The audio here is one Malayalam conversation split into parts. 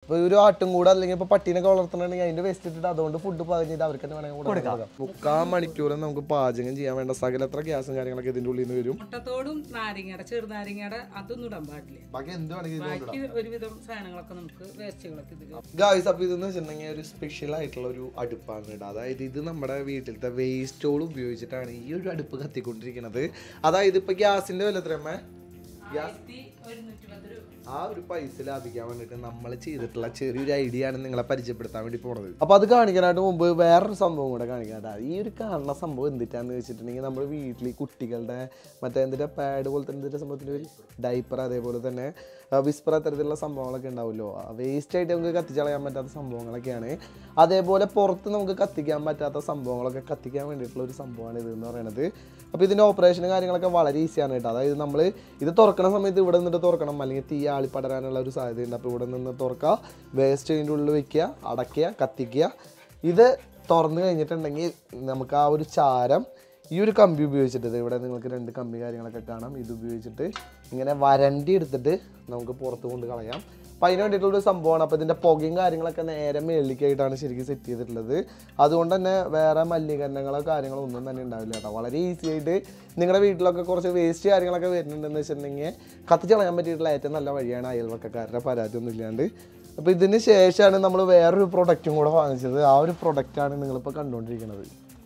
ഇപ്പൊ ഒരു ആട്ടും കൂടെ അല്ലെങ്കിൽ ഇപ്പൊ പട്ടീനൊക്കെ വളർത്തണമെങ്കിൽ അതിന്റെ വേസ്റ്റ് ഇട്ടിട്ട് അതുകൊണ്ട് ഫുഡ് പകഞ്ഞിട്ട് അവർക്ക് തന്നെ വേണമെങ്കിൽ കൊടുക്കാം മുക്കാൽ മണിക്കൂർ നമുക്ക് പാചകം ചെയ്യാൻ വേണ്ട സകലത്ര ഗ്യാസും കാര്യങ്ങളൊക്കെ ഇതിന്റെ ഉള്ളിൽ നിന്ന് വരും മുട്ടത്തോടും നാരങ്ങയുടെ ചെറുനാരങ്ങയുടെ അതൊന്നും ഇടാൻ പാടില്ല ബാക്കി എന്ത് വേണമെങ്കിൽ ബാക്കി ഒരുവിധം സാധനങ്ങളൊക്കെ നമുക്ക് വേസ്റ്റുകളൊക്കെ ഇതിൽ ഗായ്സ് അപ്പൊ ഇതെന്ന് വെച്ചിട്ടുണ്ടെങ്കിൽ ഒരു സ്പെഷ്യൽ ആയിട്ടുള്ള ഒരു അടുപ്പാണ് കേട്ടോ അതായത് ഇത് നമ്മുടെ വീട്ടിലത്തെ വേസ്റ്റോൾ ഉപയോഗിച്ചിട്ടാണ് ഈ ഒരു അടുപ്പ് കത്തിക്കൊണ്ടിരിക്കുന്നത് അതായത് ഇപ്പൊ ഗ്യാസിന്റെ വില എത്രയമ്മേ ആയിരത്തി ഒരുന്നൂറ്റി പത്ത് രൂപ ആ ഒരു പൈസ ലാഭിക്കാൻ വേണ്ടിട്ട് നമ്മൾ ചെയ്തിട്ടുള്ള ചെറിയൊരു ഐഡിയ ആണ് നിങ്ങളെ പരിചയപ്പെടുത്താൻ വേണ്ടി പോണത് അപ്പൊ അത് കാണിക്കാനായിട്ട് മുമ്പ് വേറൊരു സംഭവം കൂടെ കാണിക്കാട്ടാ ഈ ഒരു കാണുന്ന സംഭവം എന്തിട്ടാന്ന് വെച്ചിട്ടുണ്ടെങ്കിൽ നമ്മുടെ വീട്ടിൽ ഈ കുട്ടികളുടെ മറ്റേ എന്തിന്റെ പാഡ് പോലത്തെ എന്തിന്റെ സംഭവത്തിന്റെ ഒരു ഡൈപ്പർ അതേപോലെ തന്നെ വിസ്പർ അത്തരത്തിലുള്ള സംഭവങ്ങളൊക്കെ ഉണ്ടാവുമല്ലോ വേസ്റ്റ് ആയിട്ട് നമുക്ക് കത്തിച്ചളയാൻ പറ്റാത്ത സംഭവങ്ങളൊക്കെയാണ് അതേപോലെ പുറത്ത് നമുക്ക് കത്തിക്കാൻ പറ്റാത്ത സംഭവങ്ങളൊക്കെ കത്തിക്കാൻ വേണ്ടിയിട്ടുള്ള ഒരു സംഭവമാണ് ഇത് എന്ന് പറയുന്നത് അപ്പോൾ ഇതിൻ്റെ ഓപ്പറേഷനും കാര്യങ്ങളൊക്കെ വളരെ ഈസിയാണ് കേട്ടോ അതായത് നമ്മൾ ഇത് തുറക്കണ സമയത്ത് ഇവിടെ നിന്നിട്ട് തുറക്കണം അല്ലെങ്കിൽ തീ ആളി പടരാനുള്ള ഒരു സാധ്യതയുണ്ട് അപ്പോൾ ഇവിടെ നിന്ന് തുറക്കുക വേസ്റ്റ് ഇതിൻ്റെ ഉള്ളിൽ വെക്കുക അടയ്ക്കുക കത്തിക്കുക ഇത് തുറന്നു കഴിഞ്ഞിട്ടുണ്ടെങ്കിൽ നമുക്ക് ആ ഒരു ചാരം ഈ ഒരു കമ്പി ഉപയോഗിച്ചിട്ട് ഇത് ഇവിടെ നിങ്ങൾക്ക് രണ്ട് കമ്പി കാര്യങ്ങളൊക്കെ കാണാം ഇത് ഉപയോഗിച്ചിട്ട് ഇങ്ങനെ വരണ്ടി എടുത്തിട്ട് നമുക്ക് പുറത്ത് കൊണ്ട് കളയാം അപ്പം അതിന് വേണ്ടിയിട്ടുള്ളൊരു സംഭവമാണ് അപ്പോൾ ഇതിൻ്റെ പുകയും കാര്യങ്ങളൊക്കെ നേരെ മേളിലേക്കായിട്ടാണ് ശരിക്കും സെറ്റ് ചെയ്തിട്ടുള്ളത് അതുകൊണ്ട് തന്നെ വേറെ മലിനീകരണങ്ങളോ കാര്യങ്ങളോ ഒന്നും തന്നെ ഉണ്ടാവില്ല കേട്ടോ വളരെ ഈസി ആയിട്ട് നിങ്ങളുടെ വീട്ടിലൊക്കെ കുറച്ച് വേസ്റ്റ് കാര്യങ്ങളൊക്കെ വരുന്നുണ്ടെന്ന് വെച്ചിട്ടുണ്ടെങ്കിൽ കത്തിച്ച് കളയാൻ പറ്റിയിട്ടുള്ള ഏറ്റവും നല്ല വഴിയാണ് അയൽവക്കക്കാരുടെ പരാതി ഒന്നും ഇല്ലാണ്ട് അപ്പോൾ ഇതിന് ശേഷമാണ് നമ്മൾ വേറൊരു പ്രൊഡക്റ്റും കൂടെ വാങ്ങിച്ചത് ആ ഒരു പ്രൊഡക്റ്റാണ് നിങ്ങളിപ്പോൾ കണ്ടുകൊണ്ടിരിക്കുന്നത്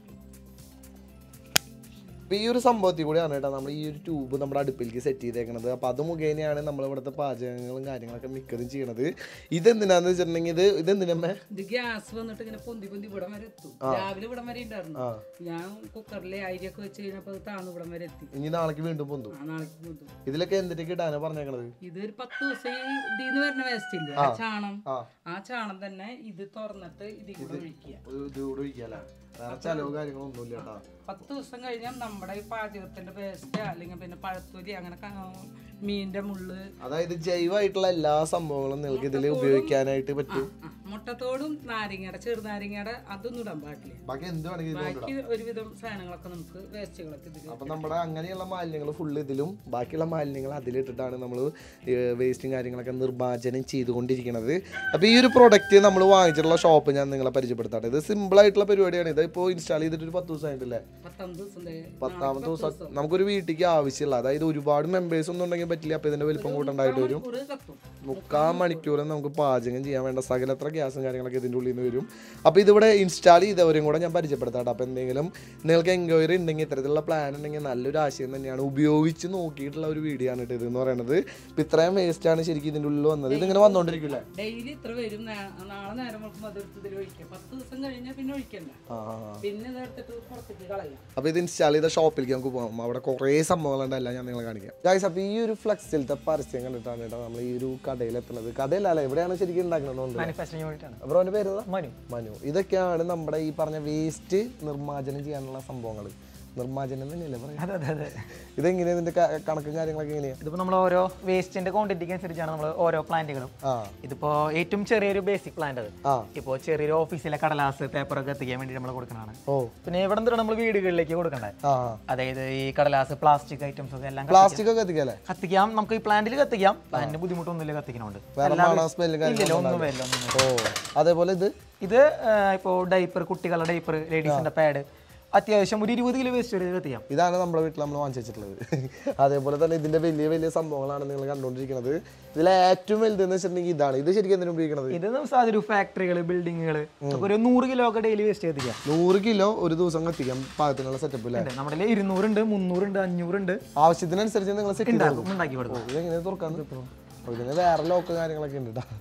അപ്പോൾ ഈ ഒരു സംഭവത്തിൽ കൂടിയാണ് കേട്ടോ നമ്മൾ ഈ ഒരു ട്യൂബ് നമ്മുടെ അടുപ്പിലേക്ക് സെറ്റ് ചെയ്തേക്കണത് അപ്പോൾ അത് മുഖേനയാണ് നമ്മൾ ഇവിടുത്തെ പാചകങ്ങളും കാര്യങ്ങളൊക്കെ മിക്കതും ചെയ്യണത് ഇതെന്തിനാന്ന് വെച്ചിട്ടുണ്ടെങ്കിൽ ഇത് ഇതെന്തിനമ്മേ ഇത് ഗ്യാസ് വന്നിട്ട് ഇങ്ങനെ പൊന്തി പൊന്തി ഇവിടം വരെ എത്തും രാവിലെ ഇവിടം വരെ ഉണ്ടായിരുന്നു ആ ഞാൻ കുക്കറിലെ അരിയൊക്കെ വെച്ച് കഴിഞ്ഞപ്പോൾ അത് താന്ന് ഇവിടം വരെ എത്തി ഇനി നാളേക്ക് വീണ്ടും പൊന്തും ആ നാളേക്ക് പൊന്തും ഇതിലൊക്കെ എന്തിട്ടേക്ക് ഇടാനാ പറഞ്ഞേക്കണത് ഇതൊരു പത്ത് ദിവസം ഈ ഇതിന്ന് വരുന്ന വേസ്റ്റ് ഇല്ല ആ ചാണം ആ ആ ചാണം തന്നെ ഇത് തുറന്നിട്ട് ഇതിൽ കൂടെ ഒഴിക്കുക ഒരു ഇത് കൂടെ ഒഴിക്കാല്ലേ വേറെ ചെലവ് കാര്യങ്ങളൊന്നുമില്ല കേട്ടോ പത്ത് ദിവസം കഴിഞ്ഞാൽ നമ്മുടെ ഈ പാചകത്തിന്റെ വേസ്റ്റ് അല്ലെങ്കിൽ പിന്നെ പഴത്തൊലി അങ്ങനെ ക- മീനിന്റെ മുള്ള് അതായത് ജൈവമായിട്ടുള്ള എല്ലാ സംഭവങ്ങളും നിങ്ങൾക്ക് ഇതിൽ ഉപയോഗിക്കാനായിട്ട് പറ്റും ആ, മുട്ടത്തോടും നാരങ്ങയുടെ ചെറുനാരങ്ങയുടെ അതൊന്നും ഇടാൻ പാടില്ല ബാക്കി എന്ത് വേണമെങ്കിൽ ഇത് കൊണ്ടിടാം ബാക്കി ഒരുവിധം സാധനങ്ങളൊക്കെ നമുക്ക് വേസ്റ്റുകളൊക്കെ ഇതിൽ അപ്പം നമ്മുടെ അങ്ങനെയുള്ള മാലിന്യങ്ങൾ ഫുള്ള് ഇതിലും ബാക്കിയുള്ള മാലിന്യങ്ങൾ അതിലിട്ടിട്ടാണ് നമ്മൾ വേസ്റ്റും കാര്യങ്ങളൊക്കെ നിർമ്മാർജ്ജനം ചെയ്തുകൊണ്ടിരിക്കുന്നത് അപ്പോൾ ഈ ഒരു പ്രൊഡക്റ്റ് നമ്മൾ വാങ്ങിച്ചിട്ടുള്ള ഷോപ്പ് ഞാൻ നിങ്ങളെ പരിചയപ്പെടുത്താട്ടെ ഇത് സിമ്പിൾ ആയിട്ടുള്ള പരിപാടിയാണ് ഇത് ഇപ്പോൾ ഇൻസ്റ്റാൾ ചെയ്തിട്ട് ഒരു പത്ത് ദിവസമായിട്ടില്ലേ പത്താം ദിവസം ദേ പത്താമത്തെ ദിവസം നമുക്കൊരു വീട്ടിലേക്ക് ആവശ്യമില്ല അതായത് ഒരുപാട് മെമ്പേഴ്സ് ഒന്നും ഉണ്ടെങ്കിൽ പറ്റില്ല അപ്പോൾ ഇതിൻ്റെ വലിപ്പം കൂട്ടണ്ടായിട്ട് വരും മണിക്കൂറ് കത്തും മുക്കാൽ മണിക്കൂർ നമുക്ക് പാചകം ചെയ്യാൻ വേണ്ട സകലത്ര ഗ്യാസും കാര്യങ്ങളൊക്കെ ഇതിൻ്റെ ഉള്ളിൽ നിന്ന് വരും അപ്പോൾ ഇതിവിടെ ഇൻസ്റ്റാൾ ചെയ്തവരും കൂടെ ഞാൻ പരിചയപ്പെടുത്താം അപ്പോൾ എന്തെങ്കിലും നിങ്ങൾക്ക് എൻക്വയറി ഉണ്ടെങ്കിൽ ഇത്തരത്തിലുള്ള പ്ലാൻ ഉണ്ടെങ്കിൽ നല്ലൊരു ആശയം തന്നെയാണ് ഉപയോഗിച്ച് നോക്കിയിട്ടുള്ള ഒരു വീഡിയോ ആണ് കേട്ടോ ഇതെന്ന് പറയുന്നത് ഇപ്പം ഇത്രയും വേസ്റ്റ് ആണ് ശരിക്കും ഇതിൻ്റെ ഉള്ളിൽ വന്നത് ഇതിങ്ങനെ വന്നുകൊണ്ടിരിക്കില്ലേ ഡെയിലി ഇത്ര വരും നാ- നാളെ നേരം വെക്കുമ്പോൾ അതെടുത്ത് ഇതിൽ ഒഴിക്കാം പത്ത് ദിവസം കഴിഞ്ഞാൽ പിന്നെ ഒഴിക്കണ്ട ആ ആ, ആ. പിന്നെ ഇതെടുത്തിട്ട് പുറത്തേക്ക് കളയാം അപ്പോൾ ഇത് ഇൻസ്റ്റാൾ ചെയ്ത ഷോപ്പിലേക്ക് നമുക്ക് പോകാം അവിടെ കുറേ സംഭവങ്ങളുണ്ട് എല്ലാം ഞാൻ നിങ്ങളെ കാണിക്കാം ഗായ്സ് അപ്പോൾ ഈ ഒരു ഫ്ലെക്സിലത്തെ പരസ്യം കണ്ടിട്ടാണ് കേട്ടോ നമ്മൾ ഈ ഒരു കടയിൽ എത്തുന്നത് കടയിലല്ല അല്ലേ എവിടെയാണ് ശരിക്കും ഉണ്ടാക്കുന്നത് മാനുഫാക്ചറിങ് യൂണിറ്റ് ആണ് അപ്പോൾ അവൻ്റെ പേര് ഏതാ? മനു മനു ഇതൊക്കെയാണ് നമ്മുടെ ഈ പറഞ്ഞ വേസ്റ്റ് നിർമ്മാർജ്ജനം ചെയ്യാനുള്ള സംഭവങ്ങൾ നിർമ്മാർജ്ജനം തന്നെയല്ലേ പറയാം അതെ അതെ അതെ ഇതെങ്ങനെയാ ഇതിന്റെ ക- കണക്കും കാര്യങ്ങളൊക്കെ എങ്ങനെയാ ഇതിപ്പോൾ നമ്മൾ ഓരോ വേസ്റ്റിന്റെ ക്വാണ്ടിറ്റിക്ക് അനുസരിച്ചാണ് നമ്മൾ ഓരോ പ്ലാന്റുകളും ആ ഇതിപ്പോ ഏറ്റവും ചെറിയൊരു ബേസിക് പ്ലാന്റ് അത് ആ ഇപ്പോൾ ചെറിയൊരു ഓഫീസിലെ കടലാസ് പേപ്പറൊക്കെ എത്തിക്കാൻ വേണ്ടി നമ്മൾ കൊടുക്കുന്നതാണ് ഓ പിന്നെ ഇവിടെ നിന്ന് നമ്മൾ വീടുകളിലേക്ക് കൊടുക്കണ്ടേ ആ അതായത് ഈ കടലാസ് പ്ലാസ്റ്റിക് ഐറ്റംസ് ഒക്കെ എല്ലാം പ്ലാസ്റ്റിക് ഒക്കെ എത്തിക്കല്ലേ കത്തിക്കാം നമുക്ക് ഈ പ്ലാന്റിൽ കത്തിക്കാം പ്ലാന്റിന് ബുദ്ധിമുട്ടൊന്നുമില്ല കത്തിക്കണോണ്ട് വേറെ മണ സ്മെല്ലും ഇല്ലല്ലോ കാര്യങ്ങളും ഒന്നും വരില്ല ഒന്നും വരില്ല. ഓ അതേപോലെ ഇത് ഇത് ഇപ്പോൾ ഡൈപ്പർ കുട്ടികളുടെ ഡൈപ്പർ ലേഡീസിന്റെ പാഡ് അത്യാവശ്യം ഒരു ഇരുപത് കിലോ വേസ്റ്റ് വരെ കത്തിക്കാം ഇതാണ് നമ്മുടെ വീട്ടിൽ നമ്മൾ വാങ്ങിച്ചു വെച്ചിട്ടുള്ളത് അതേപോലെ തന്നെ ഇതിന്റെ വലിയ വലിയ സംഭവങ്ങളാണ് നിങ്ങൾ കണ്ടുകൊണ്ടിരിക്കുന്നത് ഇതിലെ ഏറ്റവും വലുതെന്ന് വെച്ചിട്ടുണ്ടെങ്കിൽ ഇതാണ് ഇത് ശരിക്കും എന്തിനു ഉപയോഗിക്കുന്നത് ഇത് സാധനം ഫാക്ടറികൾ ബിൽഡിങ്ങുകൾ ഒരു നൂറ് കിലോ ഒക്കെ ഡെയിലി വേസ്റ്റ് കത്തിക്കാം നൂറ് കിലോ ഒരു ദിവസം കത്തിക്കാം പാകത്തിനുള്ള സെറ്റപ്പ് അല്ലേ ഉണ്ട്. നമ്മുടെ കയ്യില് ഇരുന്നൂറുണ്ട് മുന്നൂറുണ്ട് അഞ്ഞൂറുണ്ട് ആവശ്യത്തിനനുസരിച്ച് നിങ്ങൾ സെറ്റ് ചെയ്ത് ഉണ്ടാക്കും ഉണ്ടാക്കി കൊടുക്കും ഇത് എങ്ങനെ തുറക്കാൻ ഓ, ഇതിന് വേറെ ലോക്ക് കാര്യങ്ങളൊക്കെ ഉണ്ട് കേട്ടോ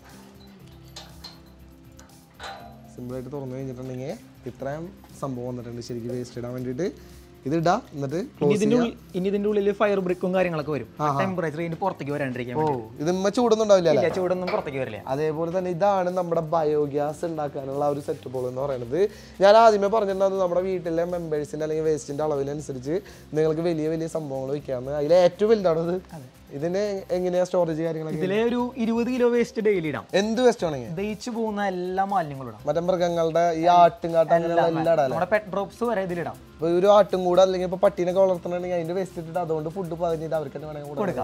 സിമ്പിളായിട്ട് തുറന്നു കഴിഞ്ഞിട്ടുണ്ടെങ്കിൽ ഇത്രയും സംഭവം വന്നിട്ടുണ്ട് ശരിക്കും വേസ്റ്റ് ഇടാൻ വേണ്ടിയിട്ട് ഇത് ഇടാം എന്നിട്ട് ഇനി ക്ലോസ് ഇതിന്റെ ഉള്ളിൽ ഇനി ഇതിന്റെ ഉള്ളിൽ ഫയർ ബ്രിക്കും കാര്യങ്ങളൊക്കെ വരും ടെമ്പറേച്ചർ ഇതിന് പുറത്തേക്ക് വരാണ്ടിരിക്കാൻ ഓ വേണ്ടി ഇത് ഇമ്മ ചൂടൊന്നുണ്ടാവില്ല അല്ലേ ഇല്ല, ചൂടൊന്നും പുറത്തേക്ക് വരില്ല അതേപോലെ തന്നെ ഇതാണ് നമ്മുടെ ബയോഗ്യാസ് ഉണ്ടാക്കാനുള്ള ആ ഒരു സെറ്റപ്പുകൾ എന്ന് പറയുന്നത് ഞാൻ ആദ്യമേ പറഞ്ഞിട്ടുണ്ടായിരുന്നു നമ്മുടെ വീട്ടിലെ മെമ്പേഴ്സിന്റെ അല്ലെങ്കിൽ വേസ്റ്റിന്റെ അളവിനനുസരിച്ച് നിങ്ങൾക്ക് വലിയ വലിയ സംഭവങ്ങൾ വയ്ക്കാമെന്ന് അതിൽ ഏറ്റവും വലുതാണത് ഇതിന് എങ്ങനെയാ സ്റ്റോറേജ് കാര്യങ്ങളൊക്കെ ഇതിലെ ഒരു ഇരുപത് കിലോ വേസ്റ്റ് ഡെയിലി ഇടാം എന്ത് വേസ്റ്റ് ആണെങ്കിൽ ദഹിച്ചു പോകുന്ന എല്ലാ മാലിന്യങ്ങളും ഇടാം മറ്റേ മൃഗങ്ങളുടെ ഈ ആട്ടും കാട്ടും അങ്ങനെയുള്ള എല്ലാം ഇടാം നമ്മുടെ പെറ്റ് ഡ്രോപ്സ് വരെ ഇതിലിടാം ഇപ്പൊ ഒരു ആട്ടും കൂടെ അല്ലെങ്കിൽ ഇപ്പൊ പട്ടീനൊക്കെ വളർത്തണമെങ്കിൽ അതിന്റെ വേസ്റ്റ് ഇട്ടിട്ട് അതുകൊണ്ട് ഫുഡ് പകഞ്ഞിട്ട് അവർക്ക് തന്നെ വേണമെങ്കിൽ കൊടുക്കാം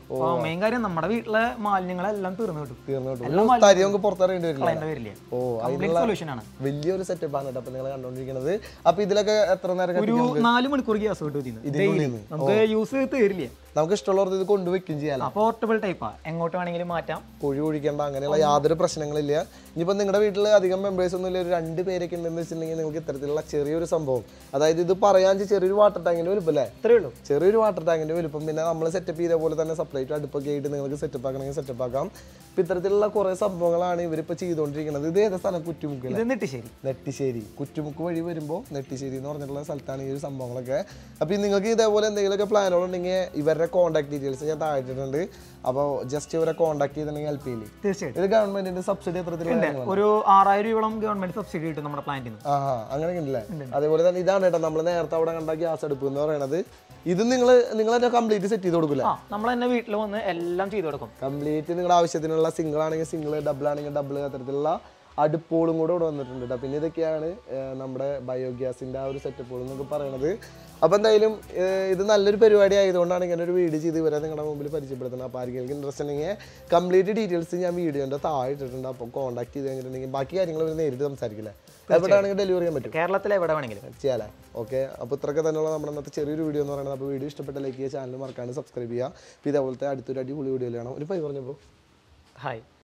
അപ്പൊ മെയിൻ കാര്യം നമ്മുടെ വീട്ടിലെ മാലിന്യങ്ങളെല്ലാം തീർന്നു കിട്ടും തീർന്നു കിട്ടും എല്ലാം ഒരു തരി നമുക്ക് പുറത്തിറങ്ങേണ്ടി വരില്ല കളയേണ്ട വരില്ല ഓ കംപ്ലീറ്റ് സൊല്യൂഷൻ ആണ് വലിയൊരു സെറ്റപ്പ് ആണ് കേട്ടോ അപ്പൊ നിങ്ങൾ കണ്ടോണ്ടിരിക്കുന്നത് അപ്പൊ ഇതിലൊക്കെ എത്ര നേരം ഒരു കത്തിക്കാൻ നാല് മണിക്കൂർ ഗ്യാസ് കിട്ടും ഇതിന് ഇതിനുള്ളിൽ Daily. നിന്ന്. നമുക്ക് യൂസ് തീരില്ല നമുക്ക് ഇഷ്ടമുള്ളവർക്ക് ഇത് കൊണ്ടുവയ്ക്കും ചെയ്യാലോ പോർട്ടബിൾ ടൈപ്പാ എങ്ങോട്ട് വേണമെങ്കിലും മാറ്റാം കുഴി ഒഴിക്കേണ്ട അങ്ങനെയുള്ള യാതൊരു പ്രശ്നങ്ങളില്ല ഇനിയിപ്പോൾ നിങ്ങളുടെ വീട്ടിൽ അധികം മെമ്പേഴ്സ് ഒന്നും ഇല്ല ഒരു രണ്ട് പേരൊക്കെ ഉണ്ടെന്ന് വെച്ചിട്ടുണ്ടെങ്കിൽ നിങ്ങൾക്ക് ഇത്തരത്തിലുള്ള ചെറിയൊരു സംഭവം അതായത് ഇത് പറയാൻ ചെറിയൊരു വാട്ടർ ടാങ്കിന്റെ വലുപ്പം അല്ലേ ഇത്രേ ഉള്ളൂ ചെറിയൊരു വാട്ടർ ടാങ്കിന്റെ വലുപ്പം പിന്നെ നമ്മൾ സെറ്റപ്പ് ചെയ്ത പോലെ തന്നെ സെപ്പറേറ്റ് അടുപ്പൊക്കെ ആയിട്ട് നിങ്ങൾക്ക് സെറ്റപ്പ് ആക്കണമെങ്കിൽ സെറ്റപ്പ് ആക്കാം ഇപ്പം ഇത്തരത്തിലുള്ള കുറേ സംഭവങ്ങളാണ് ഇവരിപ്പോൾ ചെയ്തുകൊണ്ടിരിക്കുന്നത് ഇത് ഏതാ സ്ഥലം കുറ്റുമുക്കിൽ ഇത് നെട്ടിശ്ശേരി നെട്ടിശ്ശേരി കുറ്റുമുക്ക് വഴി വരുമ്പോൾ നെട്ടിശ്ശേരി എന്ന് പറഞ്ഞിട്ടുള്ള സ്ഥലത്താണ് ഈ ഒരു സംഭവങ്ങളൊക്കെ അപ്പോൾ നിങ്ങൾക്ക് ഇതേപോലെ എന്തെങ്കിലുമൊക്കെ പ്ലാനുകൾ ഉണ്ടെങ്കിൽ ഇവരുടെ കോൺടാക്ട് ഡീറ്റെയിൽസ് ഞാൻ താഴ്ത്തിട്ടുണ്ട് അപ്പോൾ ജസ്റ്റ് ഇവരെ കോൺടാക്ട് ചെയ്തിട്ടുണ്ടെങ്കിൽ ഹെൽപ്പ് ചെയ്യില്ലേ തീർച്ചയായിട്ടും ഇത് ഗവൺമെന്റിന്റെ സബ്സിഡി എത്രത്തിലുള്ള ഒരു ആറായിരം രൂപയോളം ഗവൺമെന്റ് സബ്സിഡി കിട്ടും നമ്മുടെ പ്ലാന്റിൽ നിന്ന് ആ അങ്ങനെ ഉണ്ടല്ലേ അതേപോലെ തന്നെ ഇതാണ് കേട്ടോ നമ്മൾ നേരത്തെ അവിടെ കണ്ട ഗ്യാസ് അടുപ്പ് എന്ന് പറയുന്നത് ഇത് നിങ്ങൾ നിങ്ങൾ തന്നെ കംപ്ലീറ്റ് സെറ്റ് ചെയ്ത് കൊടുക്കില്ല ആ നമ്മൾ തന്നെ വീട്ടിൽ വന്ന് എല്ലാം ചെയ്തു കൊടുക്കും കംപ്ലീറ്റ് നിങ്ങളുടെ ആവശ്യത്തിനുള്ള സിംഗിൾ ആണെങ്കിൽ സിംഗിൾ ഡബിൾ ആണെങ്കിൽ ഡബിൾ അത്തരത്തിലുള്ള അടുപ്പുകളും കൂടെ ഇവിടെ വന്നിട്ടുണ്ട് കേട്ടോ പിന്നെ ഇതൊക്കെയാണ് ഏർ, നമ്മുടെ ബയോഗ്യാസിൻ്റെ ആ ഒരു സെറ്റപ്പുകൾ എന്നൊക്കെ പറയണത് അപ്പോൾ എന്തായാലും ഏർ, ഇത് നല്ലൊരു പരിപാടി ആയതുകൊണ്ടാണ് ഇങ്ങനെ ഒരു വീഡിയോ ചെയ്ത് ഇവരെ നിങ്ങളുടെ മുമ്പിൽ പരിചയപ്പെടുത്തുന്നത് അപ്പോൾ ആർക്കെങ്കിലും ഇൻട്രസ്റ്റ് ഉണ്ടെങ്കിൽ കംപ്ലീറ്റ് ഡീറ്റെയിൽസ് ഞാൻ വീഡിയോൻ്റെ താഴെ ഇട്ടിട്ടുണ്ട് അപ്പോൾ കോൺടാക്ട് ചെയ്ത് കഴിഞ്ഞിട്ടുണ്ടെങ്കിൽ ബാക്കി കാര്യങ്ങൾ ഇവർ നേരിട്ട് സംസാരിക്കില്ലേ എവിടെയാണെങ്കിൽ ഡെലിവറി ചെയ്യാൻ പറ്റും കേരളത്തിൽ എവിടെ വേണമെങ്കിലും ചെയ്യാലേ ഓക്കെ അപ്പോൾ ഇത്രയൊക്കെ തന്നെയുള്ള നമ്മുടെ ഇന്നത്തെ ചെറിയൊരു വീഡിയോ എന്ന് പറയുന്നത് അപ്പോൾ വീഡിയോ ഇഷ്ടപ്പെട്ട ലൈക്ക് ചെയ്യുക ചാനൽ മറക്കാണ്ട് സബ്സ്ക്രൈബ് ചെയ്യുക അപ്പോൾ ഇതേപോലത്തെ അടുത്തൊരു അടിപൊളി വീഡിയോ കാണാം ഒരു പൈ പറഞ്ഞപ്പോൾ ഹായ്